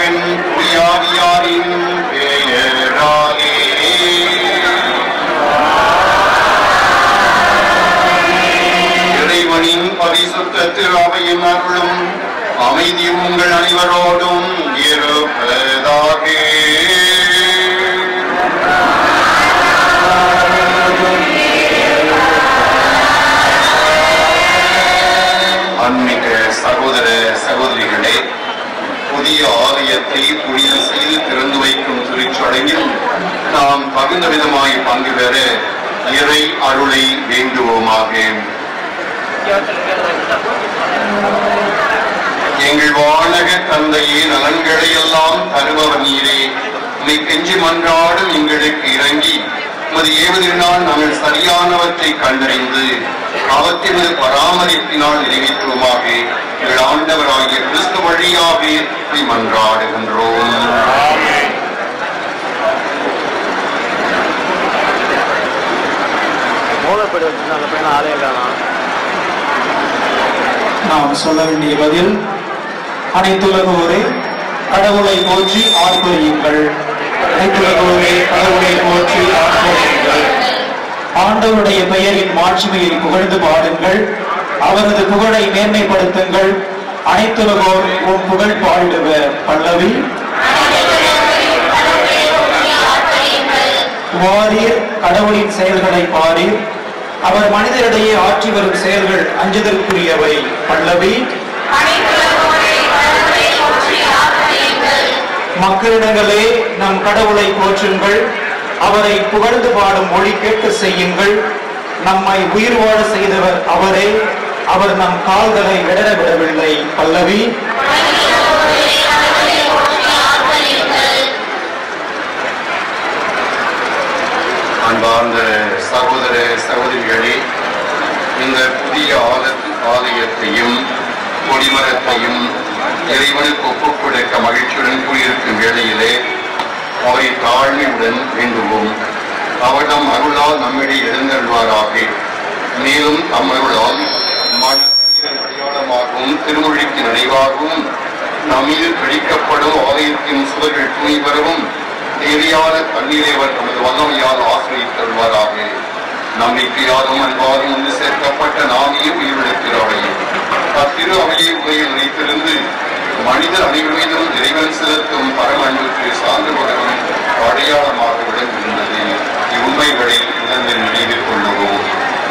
மகன் தூயாவியாரின் பெயராலே இறைவனின் பரிசுத்த திருவையின் அருளும் அமைதியும் உங்கள் அனைவரோடும் இருப்பதாக ஆன்மீக சகோதர சகோதரிகளே புதிய ஆலயத்தை புனிதம் செய்து திறந்து வைக்கும் திருச்சடங்கில் நாம் தகுந்த விதமாய் பங்கு பெற இறை அருளை வேண்டுவோமாக எங்கள் வானக தந்தையே நலன்களை எல்லாம் தருபவர் நீரே உம்மை கெஞ்சி மன்றாடும் எங்களுக்கு இறங்கி உமது ஏவதினால் நாங்கள் சரியானவற்றை கண்டறிந்து அவற்றினது பராமரிப்பினால் நிறைவேற்றுவோமாக எங்கள் ஆண்டவராகிய கிறிஸ்து வழியாவே உம்மை மன்றாடுகின்றோம் மூலப்படி வச்சிருந்தாங்க பையன் ஆளே காணோம் நாம் சொல்ல வேண்டிய பதில் அனைத்துலகோரே கடவுளை போற்றி ஆர்ப்பரியுங்கள் அனைத்துலகோரே கடவுளை போற்றி ஆர்ப்பரியுங்கள் ஆண்டவருடைய பெயரின் மாட்சிமையை புகழ்ந்து பாடுங்கள் அவரது புகழை மேன்மைப்படுத்துங்கள் அனைத்துலகோர் உன் புகழ் பாடுவ பல்லவி வாரீர் கடவுளின் செயல்களை பாரீர் அவர் மனிதரிடையே ஆற்றி வரும் செயல்கள் அஞ்சுதற்குரியவை பல்லவி மக்களிடங்களே நம் கடவுளை போற்றுங்கள் அவரை புகழ்ந்து பாடும் மொழி கேட்க செய்யுங்கள் நம்மை உயிர் வாழ செய்தவர் அவரே அவர் நம் கால்களை இடர விடவில்லை பல்லவி அன்பார்ந்த சகோதர சகோதரிகளே இந்த புதிய ஆல- ஆலயத்தையும் கொடிமரத்தையும் இறைவனுக்கு ஒப்புக் கொடுக்க மகிழ்ச்சியுடன் கூடியிருக்கும் வேளையிலே அவரை தாழ்மையுடன் வேண்டுவோம் அவரிடம் அருளால் நம்மிடையே எழுந்தருள்வாராக மேலும் தம் அருளால் மனதின் அடையாளமாகவும் திருமொழிக்கு நினைவாகவும் நம்மீது கழிக்கப்படும் ஆலயத்தின் சுவர்கள் துணி பெறவும் தேவையான தண்ணீரை அவர் தமது வல்லமையால் ஆசிரியத்தருவாராக நம்பிக்கையாலும் அன்பாலும் ஒன்று சேர்க்கப்பட்ட நாமே உயிருள்ள திரு அவையும் அத்திரு அவையை உரையில் வைத்திருந்து மனிதர் அனைவர் மீதும் இறைவன் செலுத்தும் பரம அன்புக்கு சான்று பகவன் அடையாளமாக விளங்குகின்றது இவ்வுண்மைகளை உணர்ந்து நினைவில் கொள்ளுவோம்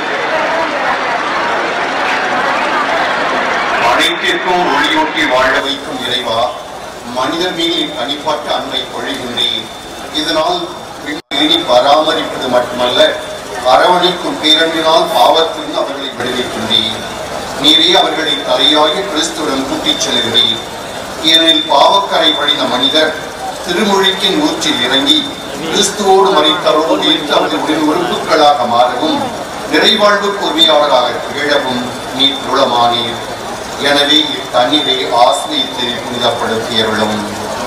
அனைத்திற்கும் ஒளியூட்டி வாழ வைக்கும் இறைவா மனிதர் மீது தனிப்பட்ட அன்பை பொழிகின்றேன் இதனால் பேணி பராமரிப்பது மட்டுமல்ல அரவணைக்கும் பேரன்பினால் பாவத்திலிருந்து அவர்களை விடுவிக்கின்றேன் நீரே அவர்களை தலையாய கிறிஸ்துவுடன் கூட்டிச் செல்கிறீர் ஏனெனில் பாவக்கரை படிந்த மனிதர் திருமொழிக்கின் ஊற்றில் இறங்கி கிறிஸ்துவோடு மறைத்தரோடு உயிர்த்து அவர்கள் உடன் உறுப்புகளாக மாறவும் நிறைவாழ்வுக்கு உரிமையாளராக திகழவும் நீ துளமானீர் எனவே இத்தண்ணீரை ஆசிரியத்தை புனிதப்படுத்தியருளும்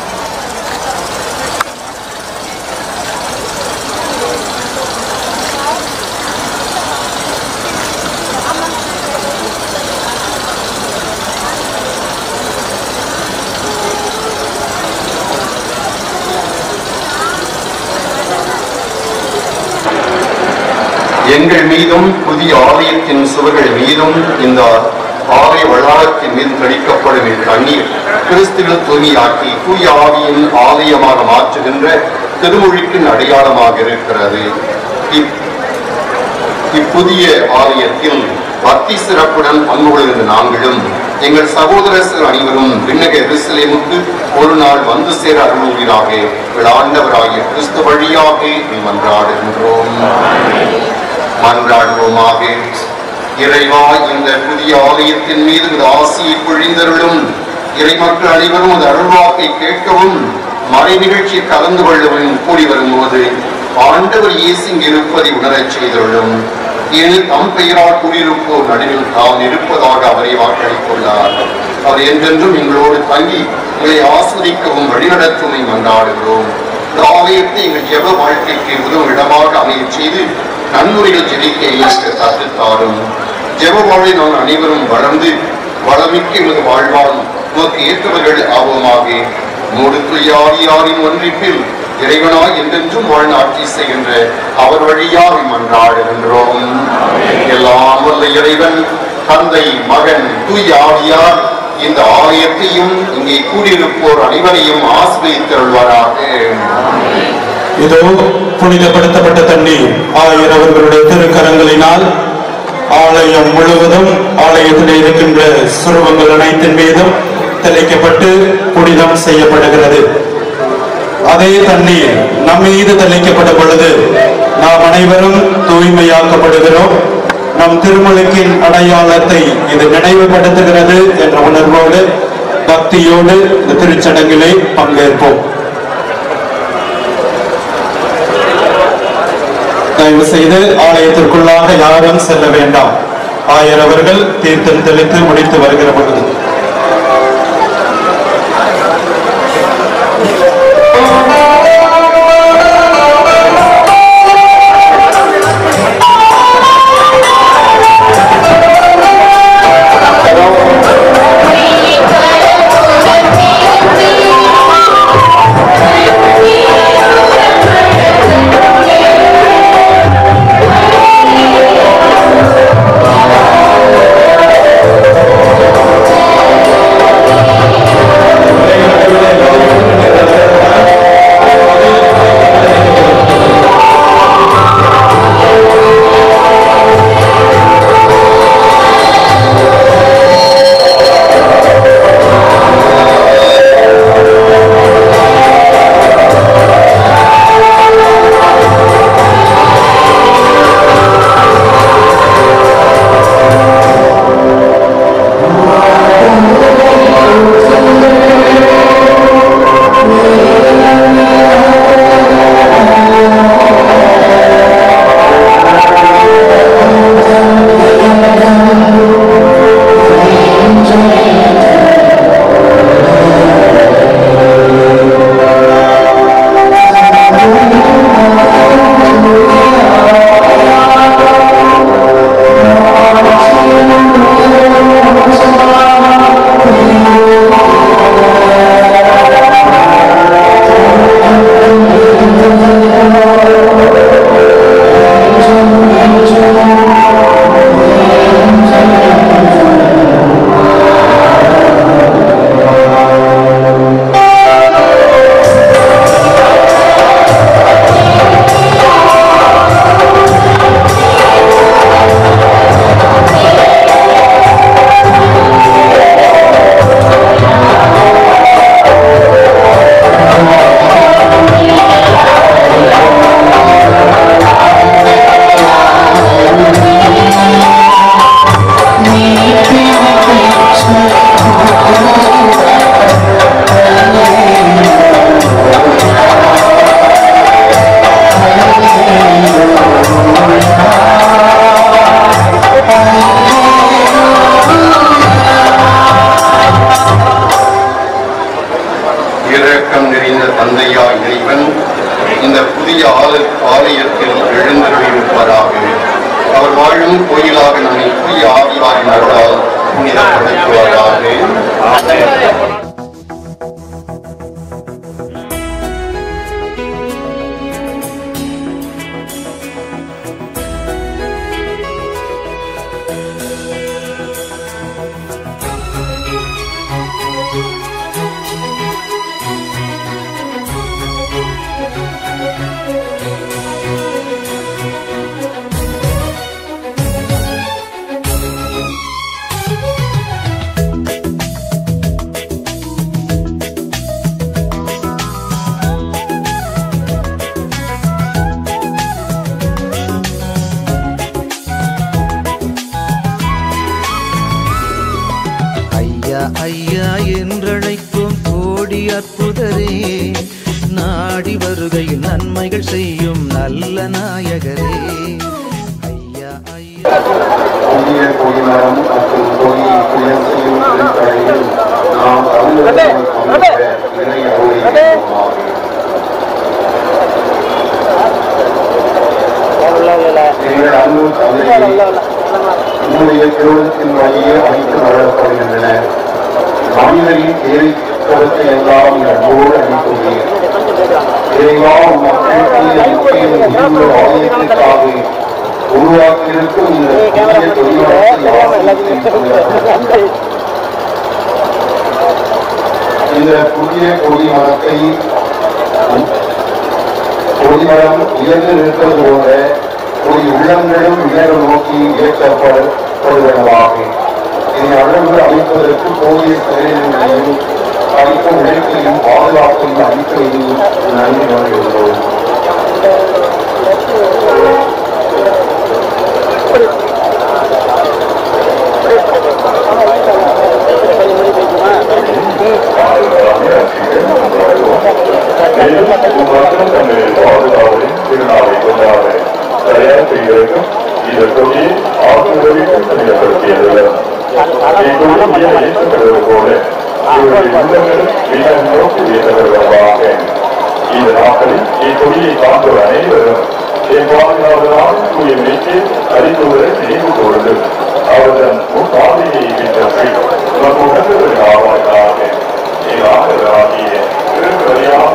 எங்கள் மீதும் புதிய ஆலயத்தின் சுவர்கள் மீதும் இந்த ஆலய வளாகத்தின் மீது தெளிக்கப்படும் இத்தண்ணீர் கிறிஸ்துவில் தூய்மையாக்கி தூய ஆவியின் ஆலயமாக மாற்றுகின்ற திருமொழிக்கின் அடையாளமாக இருக்கிறது இப்- இப்புதிய ஆலயத்தில் பக்தி சிறப்புடன் பங்கு கொள்கின்ற நாங்களும் எங்கள் சகோதரர்கள் அனைவரும் விண்ணக எருசலேமுக்கு ஒரு நாள் வந்து சேர அருள்வீராக எங்கள் ஆண்டவராகிய கிறிஸ்து வழியாக நீ மன்றாடுகின்றோம் மன்றாடுவோமாக இறைவா இந்த புதிய ஆலயத்தின் மீது இந்த ஆசியை பொழிந்தருளும் இறைமக்கள் அனைவரும் அந்த அருள்வாக்கை கேட்கவும் மறை நிகழ்ச்சியில் கலந்து கொள்ளவும் கூடி வரும்போது ஆண்டவர் இயேசு இங்கு இருப்பதை உணரச் செய்துள்ளும் ஏனில் தம் பெயரால் கூடியிருப்போர் நடுவில் தாம் இருப்பதாக அவரை வாக்களித்துள்ளார் அவர் என்றென்றும் எங்களோடு தங்கி எங்களை ஆஸ்வதிக்கவும் வழிநடத்தவும் மன்றாடுகிறோம் இந்த ஆலயத்தை எங்கள் ஜெப வாழ்க்கைக்கு உதவும் இடமாக அமையச் செய்து நன்முறையில் ஜெபிக்க எங்களுக்கு கற்றுத்தாரும் ஜெப வாழ்வை நாம் அனைவரும் வளர்ந்து வளமிக்க எமது வாழ்வால் உமக்கு ஏற்றவர்கள் ஆவோமாக மூடுத்துயாரியாரின் ஒன்றிப்பில் இறைவனாய் என்றென்றும் வாழ்ந்து ஆட்சி செய்கின்ற அவர் வழியாக மன்றாடுகின்றோம் எல்லாம் வல்ல இறைவன் தந்தை மகன் தூய் ஆவியார் இந்த ஆலயத்தையும் இங்கே கூடியிருப்போர் அனைவரையும் ஆசிரியத்தருள்வாராக இதோ புனிதப்படுத்தப்பட்ட தண்ணீர் ஆயிரவர்களுடைய திருக்கரங்களினால் ஆலயம் முழுவதும் ஆலயத்தில் இருக்கின்ற சுருவங்கள் அனைத்தின் மீதும் தெளிக்கப்பட்டு புனிதம் செய்யப்படுகிறது அதே தண்ணீர் நம் மீது தெளிக்கப்பட்ட பொழுது நாம் அனைவரும் தூய்மையாக்கப்படுகிறோம் நம் திருமுழுக்கின் அடையாளத்தை இது நினைவுபடுத்துகிறது என்ற உணர்வோடு பக்தியோடு இந்த திருச்சடங்கிலே பங்கேற்போம் தயவு செய்து ஆலயத்திற்குள்ளாக யாரும் செல்ல வேண்டாம் ஆயர் அவர்கள் தீர்த்தம் தெளித்து முடித்து வருகிற பொழுது இரக்கம் நிறைந்த தந்தையா இறைவன் இந்த புதிய ஆல- ஆலயத்தில் எழுந்தருளியிருப்பதாக அவர் வாழும் கோயிலாக நம்மை புதிய ஆவியாரின் அருளால் புனிதப்படுத்துவாராக ஐயா ஐயா என்றழைக்கும் கோடி அற்புதரே நாடி வருகையில் நன்மைகள் செய்யும் நல்ல நாயகரே ஐயா ஐயா புதிய கோயிலாரம் மற்றும் கோயில் கிளர்ச்சியும் திருத்தலையில் நாம் தமிழர்கள் சமூக இறை அருளை பெறுவோமாக. எங்கள் அன்பு தந்தையே உங்களுடைய திருவுளத்தின் வழியே அனைத்து வழங்கப்படுகின்றன மனிதரின் தேவைக்கு அவருக்கு எல்லாம் நன்மோடு அளித்துள்ளீர் இறைவா உம் மக்களுக்கு முக்கியம் மிகுந்த ஆலயத்திற்காக உருவாக்கியிருக்கும் இந்த புதிய தொழில்நுட்பத்தை ஆசீர்வதித்து இந்த புதிய கொடிமரத்தை கொடிமரம் உயர்ந்து நிற்பது போல கொடி உள்ளங்களும் உயர நோக்கி இயக்கப்படுவதாக இதன் அளவு அமைப்பதற்கு போதிய செயல்களையும் அளித்த உழைப்பையும் பாதுகாப்பையும் அளிப்பையும் நன்றி வருகிறோம் இந்த நாட்களில் இக்கொடியை காண்பவர் அனைவரும் எவ்வாறு தூய்மைக்கு அறிந்துவரை நினைவு கூர்ந்து அவர்கள் முன்பாதையை பின்பற்றி நமக்கு உணர்ந்தவர்கள் ஆவார்களாக ஆகிய திருவரையாக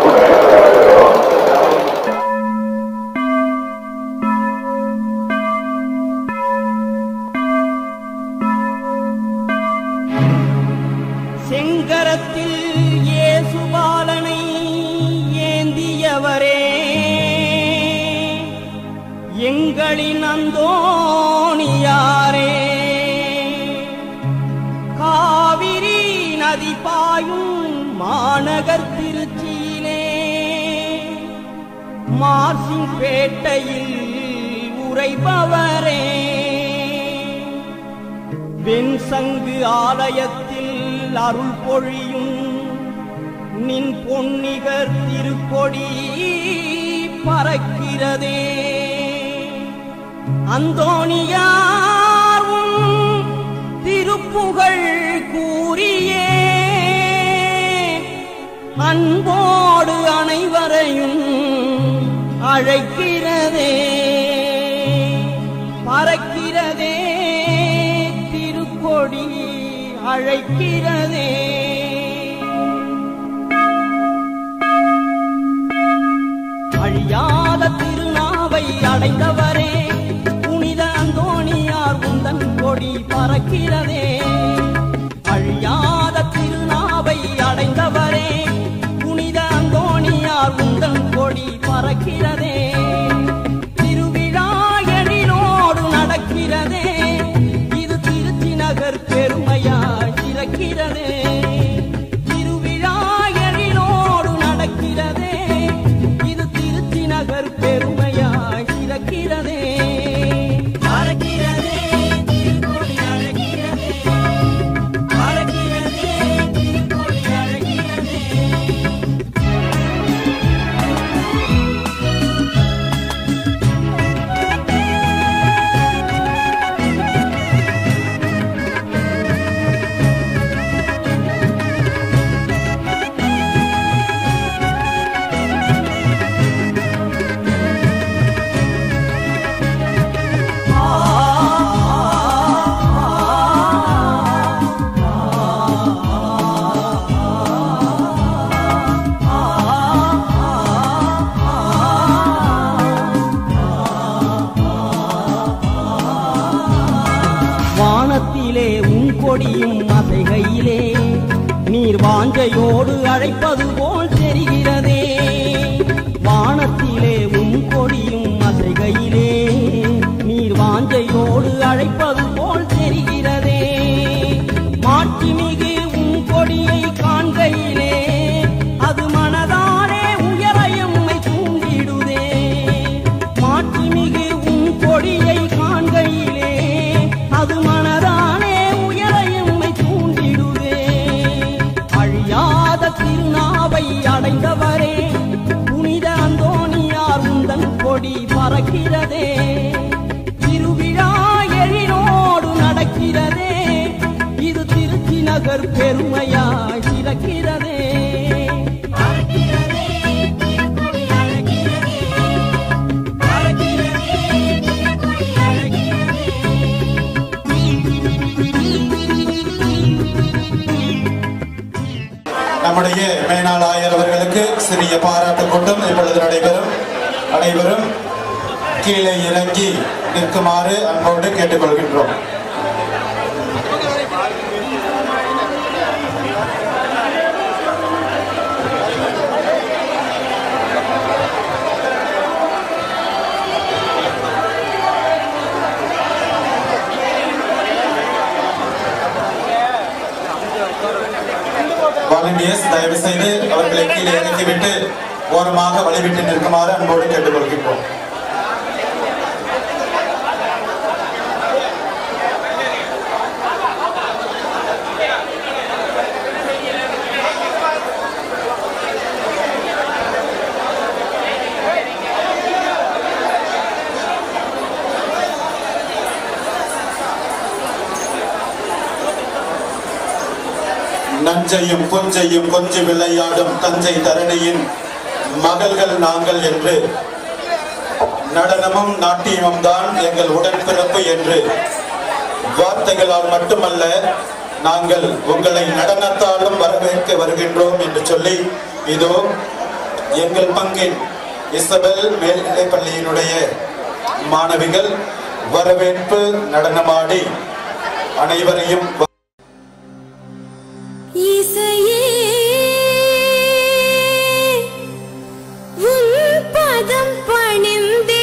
செங்கரத்தில் இயேசுபாலனை ஏந்தியவரே எங்களின் அந்தோணியாரே காவிரி நதி பாயும் மாநகர் திருச்சியிலே மார்சிங் பேட்டையில் உரைபவரே வெண் சங்கு ஆலயத்தில் அருள் பொழியும் நின் பொன்னிகர் திருக்கொடி பறக்கிறதே அந்தோணியார் உம் திருப்புகழ் கூறியே அன்போடு அனைவரையும் அழைக்கிறதே பறக்கிறதே திருக்கொடி அழைக்கிறதே அழியாத திருநாவை அடைந்தவரே புனித அந்தோணியார் உந்தன் கொடி பறக்கிறதே அழியாத திருநாவை அடைந்தவரே புனித அந்தோணியார் உந்தன் கொடி பறக்கிறதே திருவிழா எழிலோடு நடக்கிறதே இது திருச்சி நகர் பெருமையாய் சிறக்கிறதே திருவிழா எழிலோடு நடக்கிறதே இது திருச்சி நகர் பெருமையாய் சிறக்கிறதே பறக்கிறதே திருக்கொடி அழைக்கிறதே பறக்கிறதே திருக்கொடி அழைக்கிறதே வானத்திலே உன் கொடியும் அசைகையிலே நீர் வாஞ்சையோடு அழைப்பது போல் தெரிகிறதே வானத்திலே உன் கொடியும் அசைகையிலே நீர் வாஞ்சையோடு அழைப்பது போல் தெரிகிறதே மாட்சிமிகு உன் கொடியை காண்கையிலே அது மனதானே உயர எம்மை தூண்டிடுதே மாட்சிமிகு உன் கொடியை காண்கையிலே அது மனதானே உயர எம்மை தூண்டிடுதே அழியாத திருநாவை அடைந்தவரே புனித அந்தோணியார் உந்தன் கொடி பறக்கிறதே திருவிழா எழிலோடு நடக்கிறதே இது திருச்சி நகர் பெருமையாய் சிறக்கிறதே பறக்கிறதே, திருக்கொடி அழைக்கிறதே. பறக்கிறதே, திருக்கொடி அழைக்கிறதே. நம் நம்முடைய மேனாள் ஆயர் அவர்களுக்கு சிறிய பாராட்டு கூட்டம் இப்பொழுது நடைபெறும் அனைவரும் கீழே இறங்கி நிற்குமாறு அன்போடு கேட்டுக்கொள்கின்றோம் வாலண்டியர்ஸ் தயவு செய்து அவர்களை கீழே இறக்கிவிட்டு ஓரமாக வழிவிட்டு நிற்குமாறு அன்போடு கேட்டுக்கொள்கின்றோம் நஞ்சையும் புஞ்சையும் கொஞ்சி விளையாடும் தஞ்சை தரணியின் மகள்கள் நாங்கள் என்று நடனமும் நாட்டியமும் தான் எங்கள் உடன்பிறப்பு என்று வார்த்தைகளால் மட்டுமல்ல நாங்கள் உங்களை நடனத்தாலும் வரவேற்க வருகின்றோம் என்று சொல்லி இதோ எங்கள் பங்கின் இசபெல் மேல்நிலைப் பள்ளியினுடைய மாணவிகள் வரவேற்பு நடனமாடி அனைவரையும் இசையே உன் பதம் பணிந்தே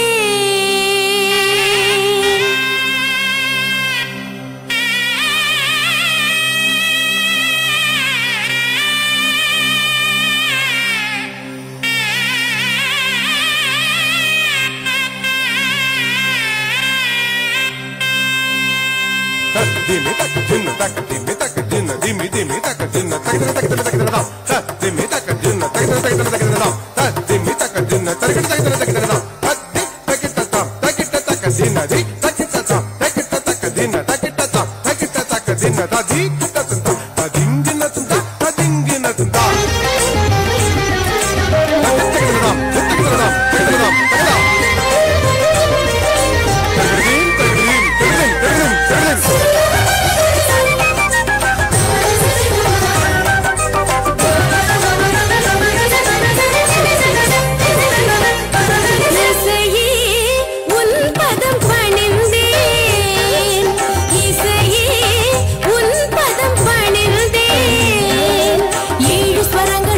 Dimmi tak dinna tak dimmi tak dinna dimmi dimmi tak dinna tak tak tak tak tak tak dimmi tak dinna tak tak tak tak tak tak dimmi tak dinna tak tak tak tak tak tak tak tak tak tak tak dinna di tak tak tak tak tak tak dinna tak tak tak tak tak tak dinna da di tak tak tak ta ding dinna tum ta ta ding dinna tum ta இசையே உன் பதம் பணிந்தேன் இசையே உன் பதம் பணிந்தேன் ஏழு ஸ்வரங்கள்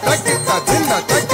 தக்கிட்ட தின்ன தக்கிட்ட